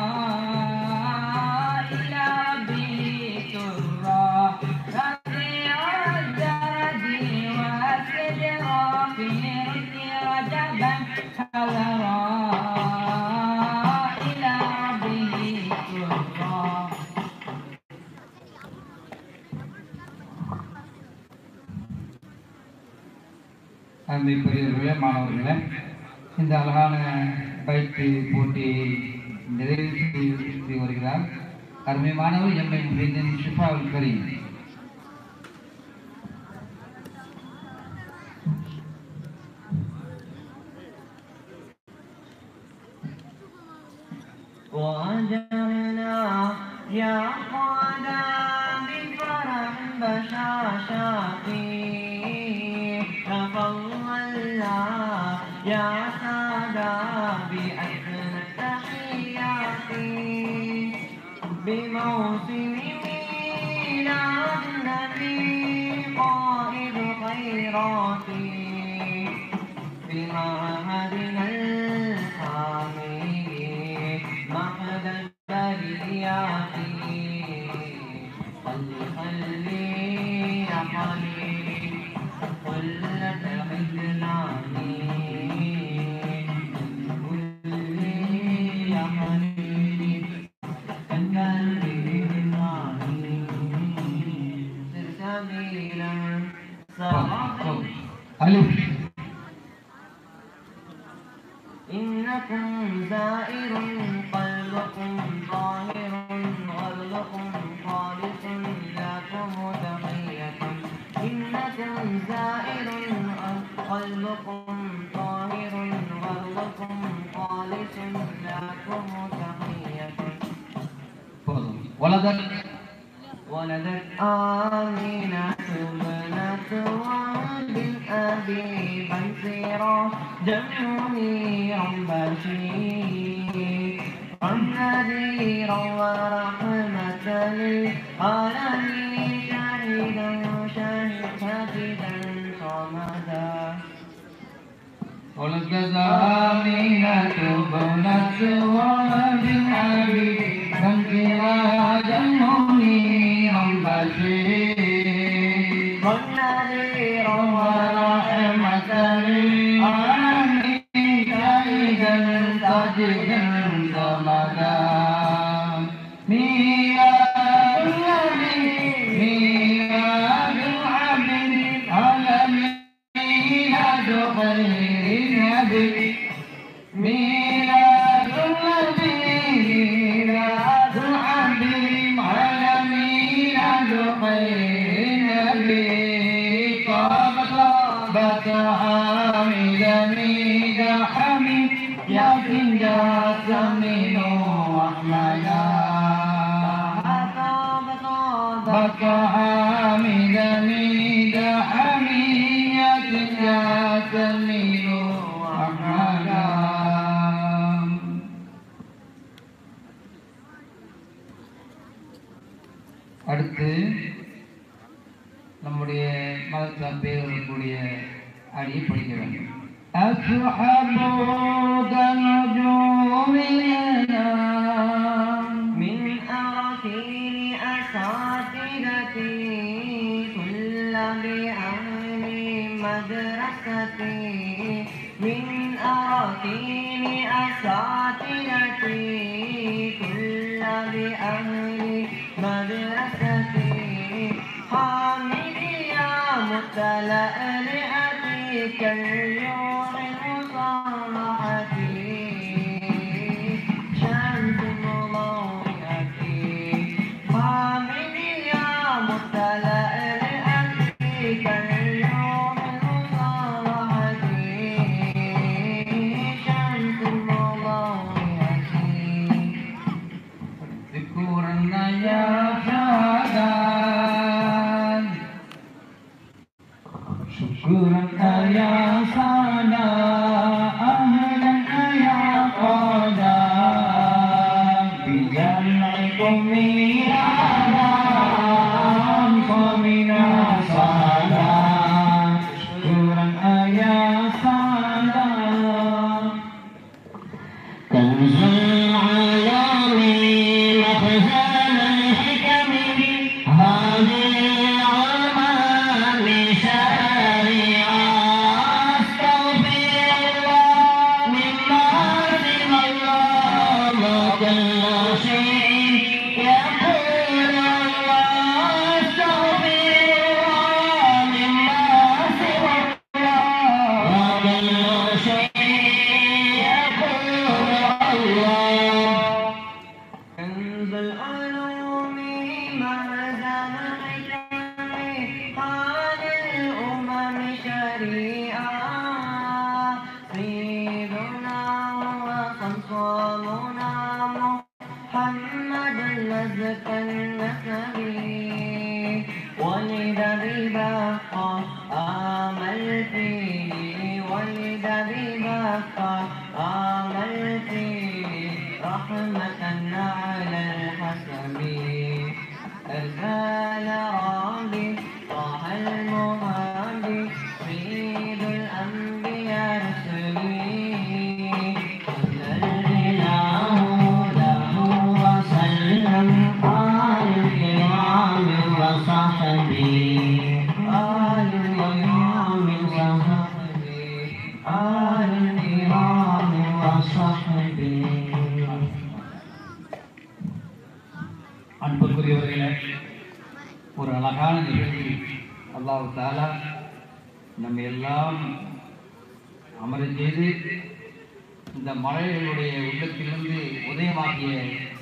إلى ربه سرا رفيع الدرج والسدرا في ركن عجبا حضرا إلى ربه سرا அன்பை பெரியவர்களே மாணவர்களே இந்த அழகான பயிற்சி போட்டியை நிறைவு செய்து வருகிறார் அருமை மாணவர் எம்ஐ முஹிதீன் ஷிஃபாவுல் கரீம் وأجرنا يا قادا بفرح بشاشاتي تفضلنا يا سادا بأحسن التحيات بموسم ميلاد النبي قائد خيراتي بمعهدنا الحامي معهد البريات خل خلي يا خليل قلة خذلاني قلي يا خليل كالقلب هلاني سر سبيلا صراطا அலிஃப் إنكم زائر قلبكم ظاهر غرلكم خالص لكم تحية إنكم زائر قلبكم طاهر غرلكم خالص لكم تحية போதும் வலதல் ولدت آمنة بنت وهب أبي بنصيرا جميعا بشير نذيرا ورحمة للعالمين شهيدا شهيدا صمدا ولقد آمنة بنت وهب أبي فانفرادا منيرا بشير والنذيرا ورحمة للعالمين شهيدا ساجدا صمدا ميلاد النبي ميلاد العبد على ميلاد خير النبي ميلاد النبي ميلاد العبد على ميلاد خير النبي طاب طابت حامد ميد حميد يا سنجا سمين أحمدا طاب طاب بك حامد ميد حميد يا سمين أحمدا அடுத்து நம்முடைய மதத்தார் பேர் வரக்கூடிய அடியை படிக்க வேண்டும் أصحابك نجوم الأنام من أرسل أساتذتي كل بأهل مدرستي من أرسل أساتذتي كل بأهل مدرستي حامد يا متلألئتي كاليوم مصالحتي شمس مضوئتي حامد يا متلألئتي كاليوم مصالحتي شمس مضوئتي ذكورنا يا شهداء شكرا يا سانا أهلا يا قادا بجمعكم ميرانا صمنا صادا شكرا يا سانا كنز العلام مخزن الحكم هذه العلمان شارعة استغفر الله مما سوى الله وكل شيء يقول الله استغفر الله مما سوى الله وكل شيء يقول الله كنز العلوم معزن الحكم قال الأمم شريعة سيدنا وقصامنا محمد الأزكى النسبي ولد ببقى آمل فيه ولد ببقى آمل فيه رحمة على الحسب أرسل ربي طه المهدي سيد الأنبياء رسلي صلى الإله له وسلم آل الكرام وصحبه آل الكرام وصحبه آل الكرام وصحبه அன்புக்குரியவர்களே ஒரு அழகான நிகழ்வில் அல்லாஹ் தாலா நம்ம எல்லாம் அமர செய்து இந்த மலைகளுடைய உள்ளத்திலிருந்து உதயமாகிய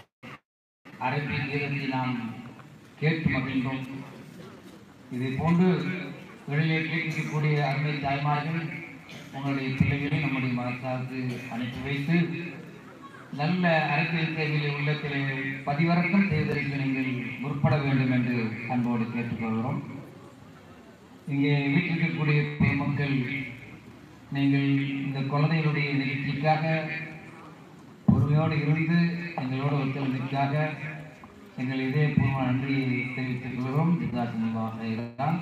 அரபி கீதத்தை நாம் கேட்டு மகிழ்ந்தோம் இதை போன்று வெளியே கேட்கக்கூடிய அருமை தாய்மார்கள் உங்களுடைய பிள்ளைகளை நம்முடைய மனசார்ந்து அனுப்பி வைத்து நல்ல அரசியல் சேவையில் உள்ளத்திலே பதிவிறக்கம் செய்வதற்கு நீங்கள் முற்பட வேண்டும் என்று அன்போடு கேட்டுக்கொள்கிறோம் இங்கே வீட்டிருக்கக்கூடிய மக்கள் நீங்கள் இந்த குழந்தைகளுடைய நிகழ்ச்சிக்காக பொறுமையோடு இருந்து எங்களோடு ஒத்துழைந்ததற்காக எங்கள் இதயபூர்வ நன்றியை தெரிவித்துக் கொள்கிறோம் ஜிதாசமுல்லாக தான்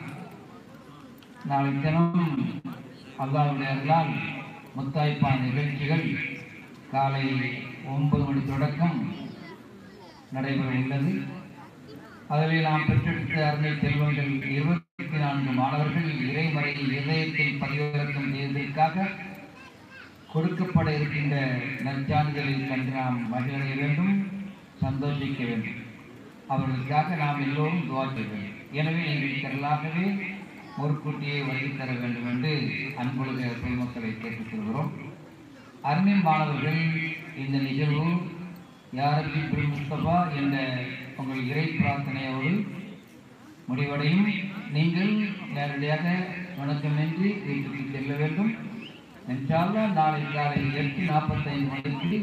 நாளை தினம் அல்லாவுடைய அருளால் முத்தாய்ப்பான நிகழ்ச்சிகள் காலை ஒன்பது மணி தொடக்கம் நடைபெற உள்ளது அதில் நாம் பெற்றெடுத்த அருமை செல்வங்கள் இருபத்தி நான்கு மாணவர்கள் இறைமறை இதயத்தில் பதிவிறக்கம் செய்வதற்காக கொடுக்கப்பட இருக்கின்ற நற்சான்றிதழை கண்டு நாம் மகிழடைய வேண்டும் சந்தோஷிக்க வேண்டும் அவர்களுக்காக நாம் எல்லோரும் துவா செய்ய வேண்டும் எனவே நீங்கள் திரளாகவே முற்கூட்டியே வருகை தர வேண்டும் என்று அன்புலக பொதுமக்களை கேட்டுக்கொள்கிறோம் அருமை மாணவர்கள் இந்த நிகழ்வு யாரபி பின் முஸ்தபா என்ற உங்கள் இறை பிரார்த்தனையோடு முடிவடையும் நீங்கள் நேரடியாக வணக்கமின்றி வீட்டுக்கு செல்ல வேண்டும் என்றால் நாளை காலை எட்டு நாற்பத்தைந்து மணிக்கு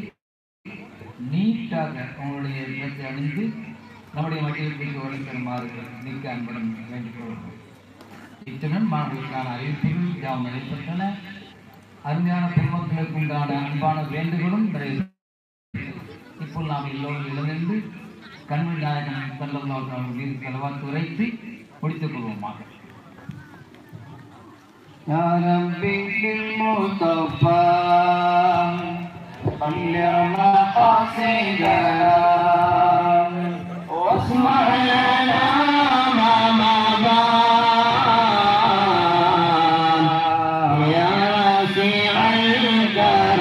நீட்டாக உங்களுடைய ட்ரெஸ்ஸை அணிந்து நம்முடைய மகிழ்ச்சிக்கு வழித்தருமாறு மிக்க அன்புடன் வேண்டிக் கொள்கிறோம் இத்துடன் மாணவர்களுக்கான அறிவிப்புகள் யாவும் நடைபெற்றன அருமையான பெருமக்களுக்கு உண்டான அன்பான வேண்டுகளும் நிறைவு இப்போ நாம் எல்லோரும் எழுந்து கண்மணி நாயகன் செல்லம் மீது செலவாத்து உரைத்து முடித்துக் கொள்வோமாக يا ربي بالمصطفى خير مقاصدنا واسمع لنا ما مضى يا واسع الكرم